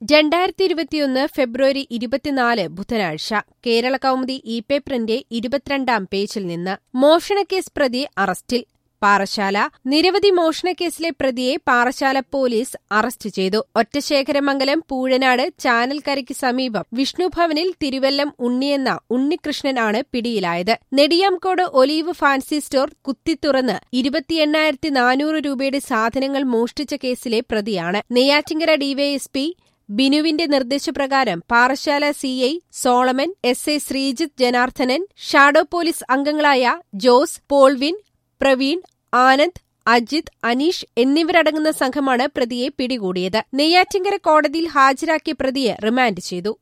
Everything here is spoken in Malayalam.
രണ്ടായിരത്തി ഇരുപത്തിയൊന്ന് ഫെബ്രുവരി ഇരുപത്തിനാല് ബുധനാഴ്ച കേരള കൗമുദി ഇ പേപ്പറിന്റെ ഇരുപത്തിരണ്ടാം പേജിൽ നിന്ന് മോഷണക്കേസ് പ്രതി അറസ്റ്റിൽ പാറശാല നിരവധി മോഷണക്കേസിലെ പ്രതിയെ പാറശാല പോലീസ് അറസ്റ്റ് ചെയ്തു ഒറ്റശേഖരമംഗലം പൂഴനാട് ചാനൽക്കരയ്ക്ക് സമീപം വിഷ്ണുഭവനിൽ തിരുവല്ലം ഉണ്ണിയെന്ന ഉണ്ണികൃഷ്ണനാണ് പിടിയിലായത് നെടിയാംകോട് ഒലീവ് ഫാൻസി സ്റ്റോർ കുത്തിത്തുറന്ന് ഇരുപത്തി എണ്ണായിരത്തി നാനൂറ് രൂപയുടെ സാധനങ്ങൾ മോഷ്ടിച്ച കേസിലെ പ്രതിയാണ് നെയ്യാറ്റിങ്കര ഡിവൈഎസ്പി ബിനുവിന്റെ നിർദ്ദേശപ്രകാരം Parassala CI Solomon S I Sreejith Janardhanan shadow police അംഗങ്ങളായ ജോസ് പോൾവിൻ പ്രവീൺ ആനന്ദ് അജിത് അനീഷ് എന്നിവരടങ്ങുന്ന സംഘമാണ് പ്രതിയെ പിടികൂടിയത് നെയ്യാറ്റിങ്കര കോടതിയിൽ ഹാജരാക്കിയ പ്രതിയെ റിമാൻഡ് ചെയ്തു